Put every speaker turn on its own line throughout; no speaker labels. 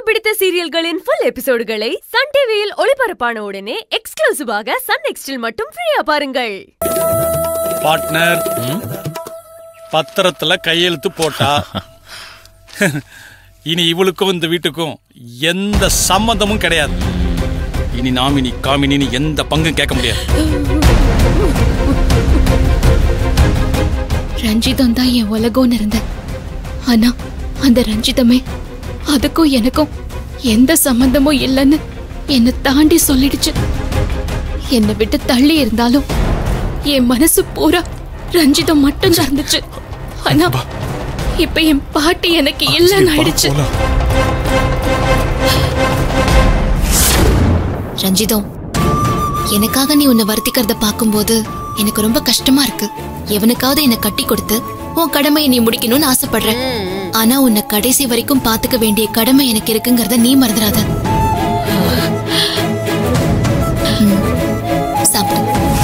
பிடித்த சீரியல்களின் full எபிசோடுகளை Sun டிவியில் ஒளிபரப்பான உடனே எக்ஸ்க்ளூசிவாக சன் நெக்ஸ்டில் மட்டும் ஃப்ரீயா பாருங்கள்
பார்ட்னர் பத்திரத்துல கையெழுத்து போட்டா இனி இவளுக்கும் இந்த வீட்டுக்கும் எந்த சம்மந்தமும் கிடையாது இனி நாமினி காமினின்னு எந்த பங்கும் கேட்க முடியாது
ரஞ்சிதம் தான் என் உலகம்னு இருந்தேன் ஆனா அந்த ரஞ்சிதமே அதுக்கும் எனக்கும் எந்த சம்பந்தமும் இல்லைன்னு என்னை தாண்டி சொல்லிடுச்சு என்னை விட்டு தள்ளி இருந்தாலும் என் மனசு பூரா ரஞ்சிதம் மட்டும் தான் இருந்துச்சு ஆனா இப்ப என் பாட்டி எனக்கு இல்லைன்னு ஆயிடுச்சு ரஞ்சிதம் எனக்காக நீ உன்னை வருத்திக்கிறத பார்க்கும்போது எனக்கு ரொம்ப கஷ்டமா இருக்கு எவனுக்காவது என்னை கட்டி கொடுத்து உன் கடமையை நீ முடிக்கணும்னு ஆசைப்படுற ஆனா உன்னை கடைசி வரைக்கும் பாத்துக்க வேண்டிய கடமை எனக்கு இருக்குங்கிறத நீ மறந்துடாத ம், சாப்பிடு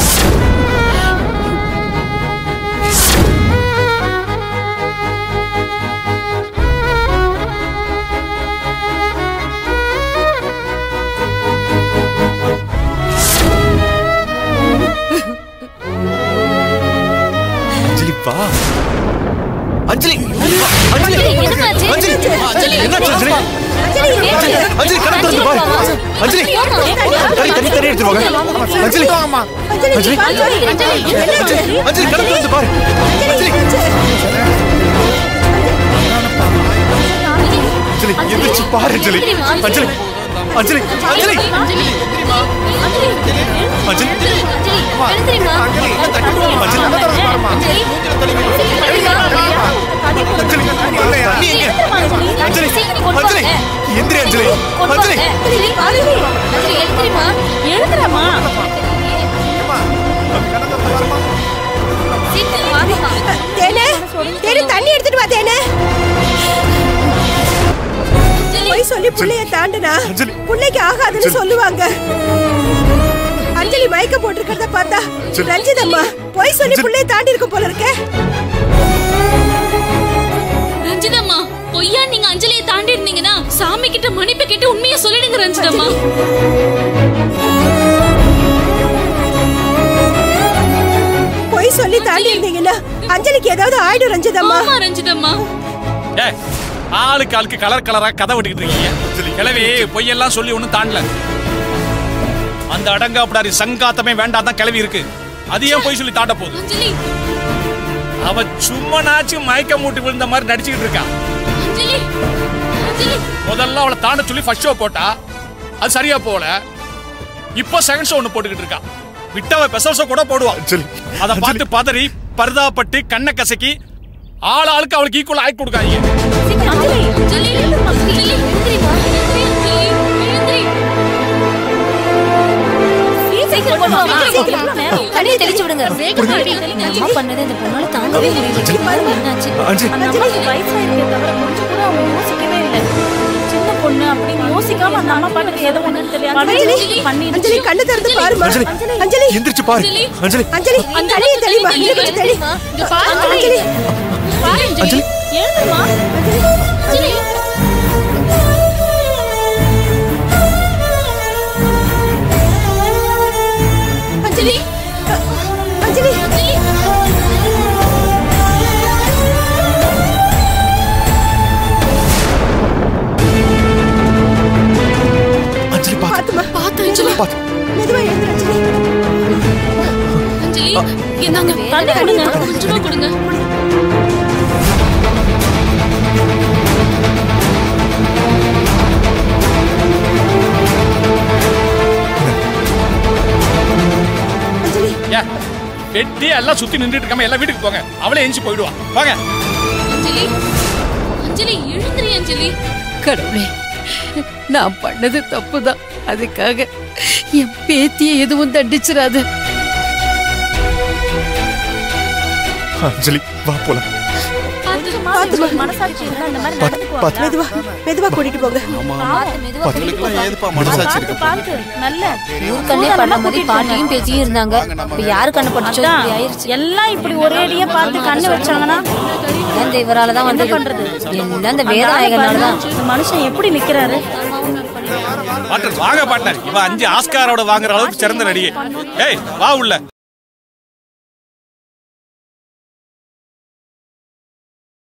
அஞ்சலி வா அஞ்சலி அஞ்சலி அஞ்சலி என்னாச்சு அஞ்சலி அஞ்சலி கண்ணை திறந்து பாரு அஞ்சலி தண்ணி தண்ணி தண்ணி எடுத்து வாங்க அஞ்சலி அஞ்சலி அஞ்சலி அஞ்சலி கண்ணை திறந்து பாரு அஞ்சலி அஞ்சலி எந்திரிச்சு பாரு அஞ்சலி அஞ்சலி அஞ்சலி அஞ்சலி அஞ்சலி அஞ்சலி தண்ணி எங்க அஞ்சலி அஞ்சலி எந்திரி அஞ்சலி அஞ்சலி
தேனே தேனே தண்ணி எடுத்துட்டு வா தேனே போய் சொல்லி புள்ளைய தாண்டுனா
அஞ்சலி.
புள்ளைக்கு ஆகாதுன்னு சொல்லுவாங்க அஞ்சலி மயக்க போட்டிருக்கிறத பார்த்தா
சரி.
ரஞ்சிதம்மா போய் சொல்லி
சரி.
புள்ளைய தாண்டி இருக்கும் போல இருக்கே
ரஞ்சிதம்மா பொய்யா நீங்க அஞ்சலியை தாண்டி இருந்தீங்கன்னா சாமி கிட்ட மன்னிப்பு கேட்டு உண்மையை சொல்லிடுங்க ரஞ்சிதம்மா
போய் சொல்லி தாண்டி இருந்தீங்கன்னா அஞ்சலிக்கு ஏதாவது ஆயிடும் ரஞ்சிதம்மா
ஆமா ரஞ்சிதம்மா
ஏ ஆளுக்கு ஆளுக்கு கலர் கலரா கதை விட்டுக்கிட்டு இருக்கீங்க கிளவி பொய்யெல்லாம் சொல்லி ஒன்றும் தாண்டல அந்த அடங்காப்படாரி சங்காத்தமே வேண்டாம் தான் கிளவி இருக்கு அது ஏன் போய் சொல்லி தாண்ட போகுது
அஞ்சலி
அவ சும்மனாச்சும் மயக்க மூட்டி விழுந்த மாதிரி நடிச்சுக்கிட்டு இருக்கா
அஞ்சலி அஞ்சலி
முதல்ல அவளை தாண்ட சொல்லி ஃபர்ஸ்ட் ஷோ போட்டா அது சரியா போல இப்போ செகண்ட் ஷோ ஒன்று போட்டுக்கிட்டு இருக்கா விட்டவ ஸ்பெஷல் ஷோ கூட போடுவா
அஞ்சலி
அதை பார்த்து பதறி பரிதாபப்பட்டு கண்ணை கசக்கி ஆள் ஆளுக்கு அவளுக்கு ஈக்குவல் ஆக்கி கொடுக்காதீங்க
அஞ்சலி அஞ்சலி அஞ்சலி எழுந்திரிமா எழுந்திரி எழுந்திரி
தண்ணியை தெளிச்சு விடுங்க அம்மா பண்ணது இந்த பொண்ணால தாங்கவே முடியல என்னாச்சு
அஞ்சலி
அந்த அம்மாக்கு வயசாயிருக்கே தவிர கொஞ்சம் கூட அவங்க யோசிக்கவே இல்லை சின்ன பொண்ணு அப்படின்னு யோசிக்காம அந்த அம்மா பாட்டுக்கு ஏதோ ஒண்ணு தெரியாது
அஞ்சலி அஞ்சலி
பண்ணிடுச்சு
கண்ணு திறந்து பாருமா
அஞ்சலி
அஞ்சலி
எந்திரிச்சு பாரு அஞ்சலி
அஞ்சலி தண்ணியை தெளிமா இன்னும் கொஞ்சம் தெளி
இங்க பாரு
அஞ்சலி
பாரு அஞ்சலி
எழுந்துமா
அஞ்சலி
அஞ்சலி அஞ்சலி
அஞ்சலி
அஞ்சலி பாத்து
பாத்துமா
பாத்து அஞ்சலி
பாத்து
மெதுவா எழுந்து அஞ்சலி
அஞ்சலி என்னங்க
தண்ணி கொடுங்க
கொஞ்சமா கொடுங்க
அஞ்சலி
ஏ வெட்டி எல்லாம் சுத்தி நின்றுட்டு இருக்காம எல்லாம் வீட்டுக்கு போங்க அவளே எஞ்சி போயிடுவா வாங்க
அஞ்சலி அஞ்சலி எழுந்திரி அஞ்சலி
கடவுளே நான் பண்ணது தப்புதான் அதுக்காக என் பேத்தியை எதுவும் தண்டிச்சிடாத
அஞ்சலி வா போலாம்
பாத்து
பாத்துமா
மனசாட்சி இருந்தா இந்த மாதிரி
பாத்து பாத்து
மெதுவா மெதுவா கூட்டிட்டு போங்க
மெதுவா
ஏதுப்பா மனசாட்சி
பார்த்து
இருக்கு
பார்த்து நல்ல
ஊர் கண்ணே படுற மாதிரி பாட்டியும் பேத்தியும் இருந்தாங்க இப்ப யாரு கண்ணு பட்டுச்சோ
அதான்
இப்படி ஆயிருச்சு
எல்லாம் இப்படி ஒரேடியா பார்த்து கண்ணு வச்சாங்கன்னா
எல்லாம் இந்த இவரால தான் வந்து
பண்றது?
எல்லாம் இந்த வேதநாயகனால தான்
இந்த மனுஷன் எப்படி நிக்கிறாரு
பாட்னர் வாங்க பாட்னர் இவன் அஞ்சு ஆஸ்காரோட வாங்குற அளவுக்கு சிறந்த நடிகை ஏய் வா உள்ள